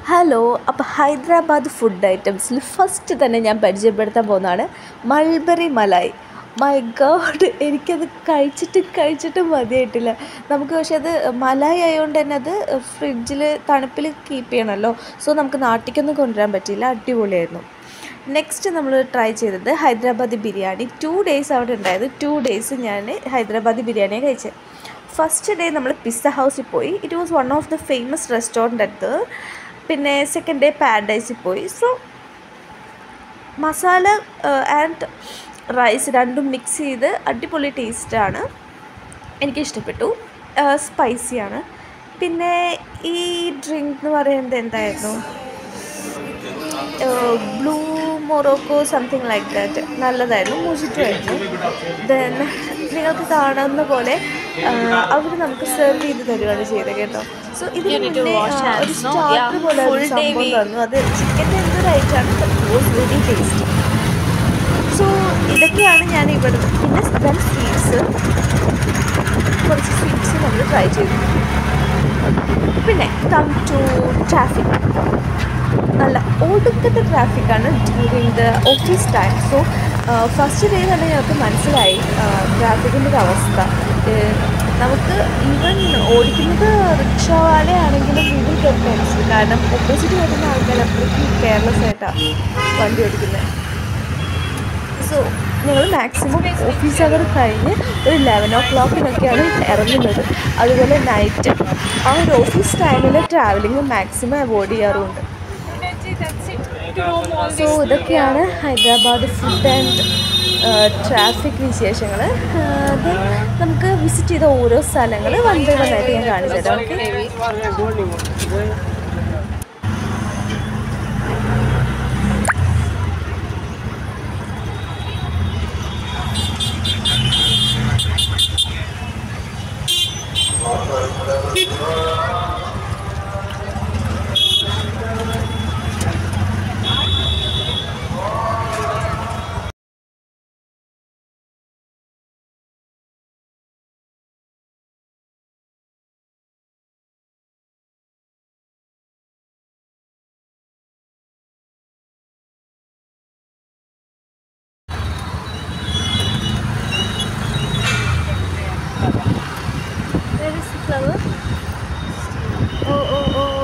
Hello അപ്പോൾ Hyderabad food ഐറ്റംസിൽ first തന്നെ ഞാൻ പരിചയപ്പെടുത്താൻ പോകുന്നതാണ് മൾബറി മലായി മൈ ഗോഡ് എനിക്കത് കഴിച്ചിട്ട് കഴിച്ചിട്ട് മതിയായിട്ടില്ല നമുക്ക് പക്ഷേ അത് മലായി ആയതുകൊണ്ട് തന്നെ അത് ഫ്രിഡ്ജിൽ തണുപ്പിൽ കീപ്പ് ചെയ്യണമല്ലോ സോ നമുക്ക് നാട്ടിലേക്കൊന്നും കൊണ്ടുവരാൻ പറ്റിയില്ല അടിപൊളിയായിരുന്നു നെക്സ്റ്റ് നമ്മൾ ട്രൈ ചെയ്തത് ഹൈദരാബാദി ബിരിയാണി ടു ഡേയ്സ് അവിടെ ഉണ്ടായത് ടു ഡേയ്സ് ഞാൻ ഹൈദരാബാദി ബിരിയാണിയെ കഴിച്ചത് ഫസ്റ്റ് ഡേ നമ്മൾ പിസ്സ ഹൗസിൽ പോയി it was one of the famous restaurant അടുത്ത് പിന്നെ സെക്കൻഡ് ഡേ പാരഡൈസിൽ പോയി സോ മസാല ആൻഡ് റൈസ് രണ്ടും മിക്സ് ചെയ്ത് അടിപൊളി ടേസ്റ്റാണ് എനിക്കിഷ്ടപ്പെട്ടു സ്പൈസിയാണ് പിന്നെ ഈ ഡ്രിങ്ക് എന്ന് പറയുന്നത് എന്തായിരുന്നു blue Morocco something like that നല്ലതായിരുന്നു മോജിറ്റോ ആയിരുന്നു ദെൻ നിങ്ങൾക്ക് കാണുന്ന പോലെ അവർ നമുക്ക് സെർവ് ചെയ്ത് തരുവാണ് ചെയ്തത് കേട്ടോ സോ ഇതിന് മുന്നേ ആ, ഒരു സ്റ്റാർട്ടർ പോലെ ഒരു സംഭവം തന്നു അത് ചിക്കൻ്റെ എന്തൊരു ഐറ്റാണ് വാസ് വെരി ടേസ്റ്റി സോ ഇതൊക്കെയാണ് ഞാൻ ഇവിടെ പിന്നെ ദെൻ സ്വീറ്റ്സ് കുറച്ച് സ്വീറ്റ്സ് നമ്മൾ ട്രൈ ചെയ്തു പിന്നെ കം ടു ട്രാഫിക് നല്ല ഒടുക്കത്തെ ട്രാഫിക്കാണ് during the office time so first day തന്നെ ഞങ്ങൾക്ക് മനസ്സിലായി ട്രാഫിക്കിൻ്റെ ഒരു അവസ്ഥ ഏഹ് നമുക്ക് ഈവൻ ഓടിക്കുന്നത് റിക്ഷ വാലയാണെങ്കിലും വീട്ടിൽ കയറി മനസ്സിലായി കാരണം ഓപ്പോസിറ്റ് വരുന്ന ആൾക്കാർ അപ്പോഴേക്കും കെയർലെസ് ആയിട്ടാണ് വണ്ടി ഓടിക്കുന്നത് സോ ഞങ്ങൾ മാക്സിമം ഓഫീസ് അവർ കഴിഞ്ഞ് ഒരു ലെവൻ ഓ ക്ലോക്കിനൊക്കെയാണ് ഇറങ്ങുന്നത് അതുപോലെ നൈറ്റ് ആ ഒരു ഓഫീസ് ടൈമിൽ ട്രാവലിംഗ് മാക്സിമം അവോയ്ഡ് ചെയ്യാറുമുണ്ട് സോ ഇതൊക്കെയാണ് ഹൈദരാബാദ് ഫുഡ് ആൻഡ് ട്രാഫിക് വിശേഷങ്ങൾ നമുക്ക് വിസിറ്റ് ചെയ്ത ഓരോ സ്ഥലങ്ങൾ വൺ ബൈ വൺ ആയിട്ട് ഞാൻ കാണിച്ചു തരാം okay Where is the flower? Oh, oh, oh.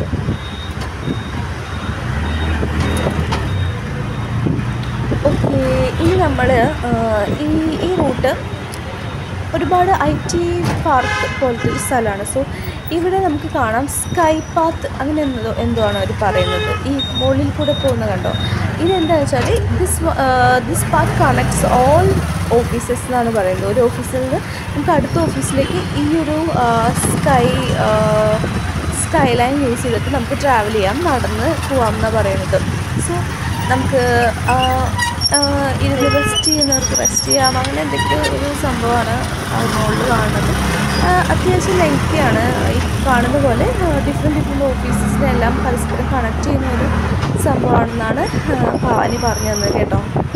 Okay ഇനി നമ്മൾ ഈ ഈ റൂട്ട് ഒരുപാട് ഐ ടി പാർക്ക് പോലത്തെ ഒരു സ്ഥലമാണ് സോ ഇവിടെ നമുക്ക് കാണാം സ്കൈ പാത്ത് അങ്ങനെ എന്തോ എന്തോ ആണ് അവർ പറയുന്നത് ഈ മുകളിൽ കൂടെ പോകുന്ന കണ്ടോ ഇതെന്താണെന്ന് വെച്ചാൽ this this path connects all offices എന്നാണ് പറയുന്നത് ഒരു ഓഫീസിൽ നിന്ന് നമുക്ക് അടുത്ത ഓഫീസിലേക്ക് ഈ ഒരു സ്കൈ സ്കൈ ലൈൻ യൂസ് ചെയ്തിട്ട് നമുക്ക് ട്രാവൽ ചെയ്യാം നടന്ന് പോകാം എന്നാണ് പറയുന്നത് സോ നമുക്ക് ഇരുന്ന് റെസ്റ്റ് ചെയ്യുന്നവർക്ക് റെസ്റ്റ് ചെയ്യാം അങ്ങനെ എന്തൊക്കെയോ ഒരു സംഭവമാണ് മുകളിൽ കാണുന്നത് ആ, അത്യാവശ്യം ലെങ്തിയാണ് ഈ കാണുന്ന പോലെ ഡിഫറെൻറ്റ് ഡിഫറെൻറ്റ് ഓഫീസസിനെല്ലാം പരസ്പരം കണക്ട് ചെയ്യുന്ന ഒരു സംഭവമാണെന്നാണ് ആ, ഭവാനി പറഞ്ഞു തന്നത് കേട്ടോ